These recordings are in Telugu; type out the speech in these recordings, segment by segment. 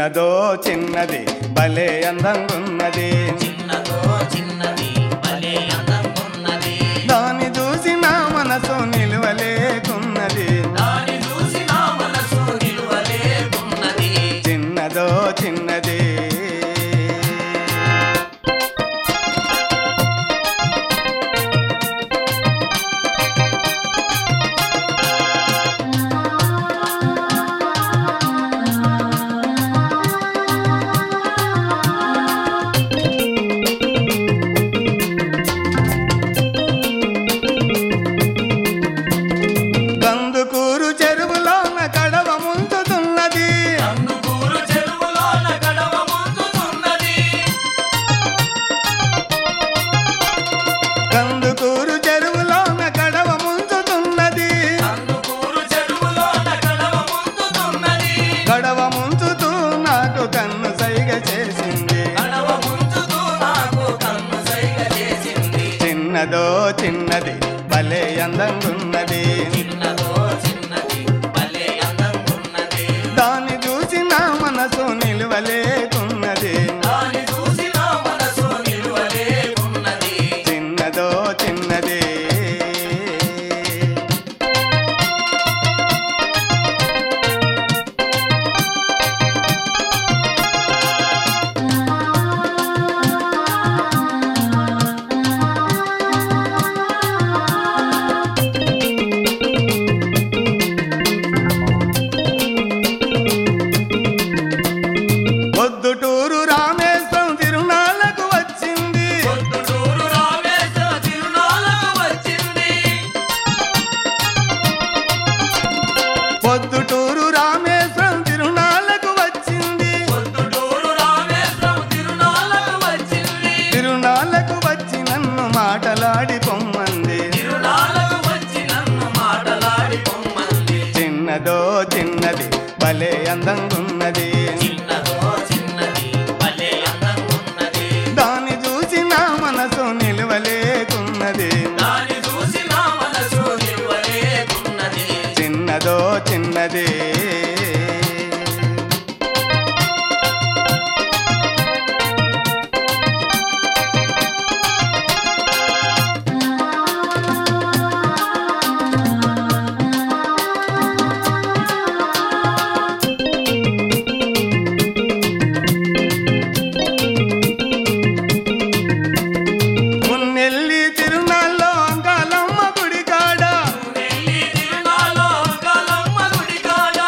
చిన్నదో చిన్నది భలే అందంగున్నది చిన్నదో చిన్నది భలే అందంగున్నది దాని చూసి నా మనసు నిలువలేకున్నది దాని చూసి నా మనసు నిలువలేకున్నది చిన్నదో చిన్నది కందుకూరు చెరువులోన కడవ ముంచుతున్నది కందుకూరు చెరువులోన గడవ ముందుతున్నది కందుకూరు చెరువులోన కడవ ముంచుతున్నది కందుకూరు చెరువులోన గడవ ముందుతున్నది కడవ ముంచుతూ నాకు కన్ను సైగ చేసింది గడవ ముంచుతూ నాకు కన్ను సైగ చేసింది చిన్నదో చిన్నది భలే అందంగున్నది చిన్నదో చిన్నది భలే అందంగున్నది దాన్ని చూసి నా మనసు నిలువలేకున్నది దాని చూసి నా మనసు నిలువలేకున్నది చిన్నదో చిన్నది పొద్దుటూరు రామేశ్వరం తిరునాళ్ళకు వచ్చింది పొద్దుటూరు రామేశ్వర తిరునాళ్ళకు వచ్చింది పొద్దుటూరు రామేశ్వరం తిరునాళ్ళకు వచ్చింది పొద్దుటూరు రామేశ్వరం తిరునాళ్ళకు వచ్చింది తిరునాళ్ళకు వచ్చి నన్ను మాటలాడి పొమ్మంది తిరునాళ్ళకు వచ్చి నన్ను మాటలాడి పొమ్మంది చిన్నదో చిన్నది భలే అందంగున్నది చిన్నదో చిన్నది భలే అందంగున్నది దాన్ని చూసి నా మనసు నిలువలేకున్నది దాని చూసి నా మనసు నిలువలేకున్నది చిన్నదో చిన్నది మున్నెల్లి తిరునాళ్ళలో అంకాలమ్మ గుడి కాడ నెల్లి తిరునాళ్ళలో కలమ్మ గుడి కాడ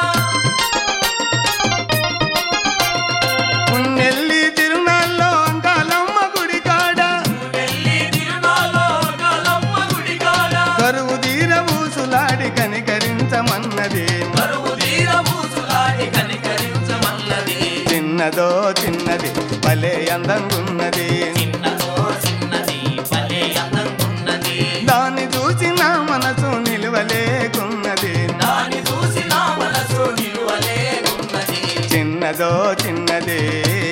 మున్నెల్లి తిరునాళ్ళలో అంకాలమ్మ గుడి కాడ నెల్లి తిరునాళ్ళలో కలమ్మ గుడి కాడ కరువు తీర ఊసులాడి కనికరించమన్నది కరువు తీర పూసులాడి కనికరించమన్నది చిన్నదో చిన్నది భలే అందంగున్నది చిన్నదో చిన్నది భలే అందంగున్నది దాన్ని చూసి నా మనసు నిలువలేకున్నది దాని చూసి నా మనసు నిలువలేకున్నది చిన్నదో చిన్నది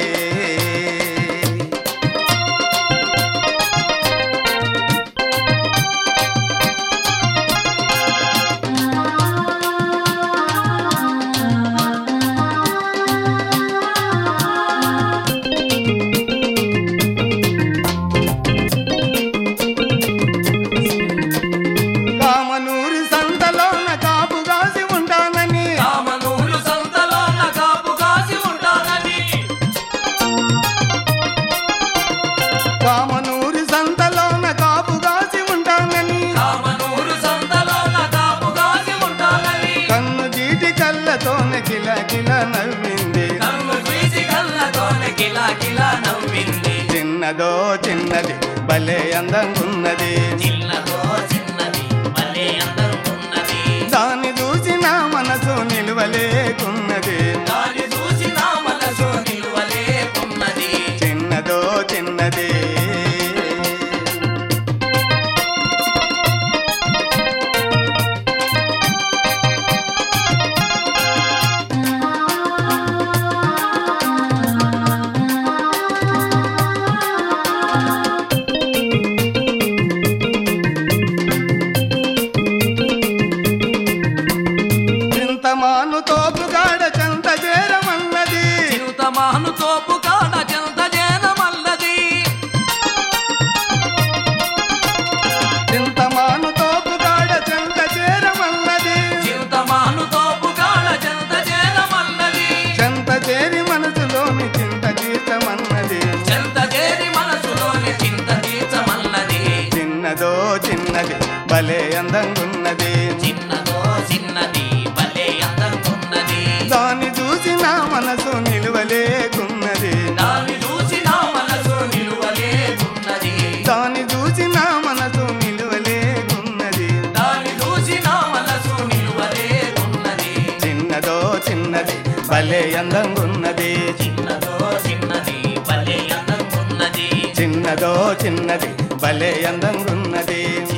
కామనూరి సంతలోన కాపు కాసి ఉంటానని కామనూరు సంతలోన కాపు కాసి ఉంటానని కామనూరి సంతలోన కాపు కాసి ఉంటానని కామనూరు సంతలోన కాపు కాసి ఉంటానని కన్ను జీటి కళ్ళతోన కిల కిల నవ్వింది నన్ను చూసి కళ్ళతోనే కిలా కిలా నవ్వింది చిన్నదో చిన్నది భలే అందంగున్నది చిన్నదో చిన్నది భలే అందంగున్నది దాన్ని చూసి నా మనసు నిలువలేకున్నది దాని చూసి నా మనసు నిలువలేకున్నది చిన్నదో చిన్నది చిన్నది భలే అందంగున్నది చిన్నదో చిన్నది భలే అందంగున్నది దాన్ని చూసి నా మనసు నిలువలేకున్నది దాన్ని చూసి నా మనసు నిలువలేకున్నది దాన్ని చూసి నా మనసు నిలువలేకున్నది దాన్ని చూసి నా మనసు నిలువలేకున్నది చిన్నదో చిన్నది భలే అందంగున్నది చిన్నదో చిన్నది భలే అందంగున్నది చిన్నదో చిన్నది భలే అందంగున్నది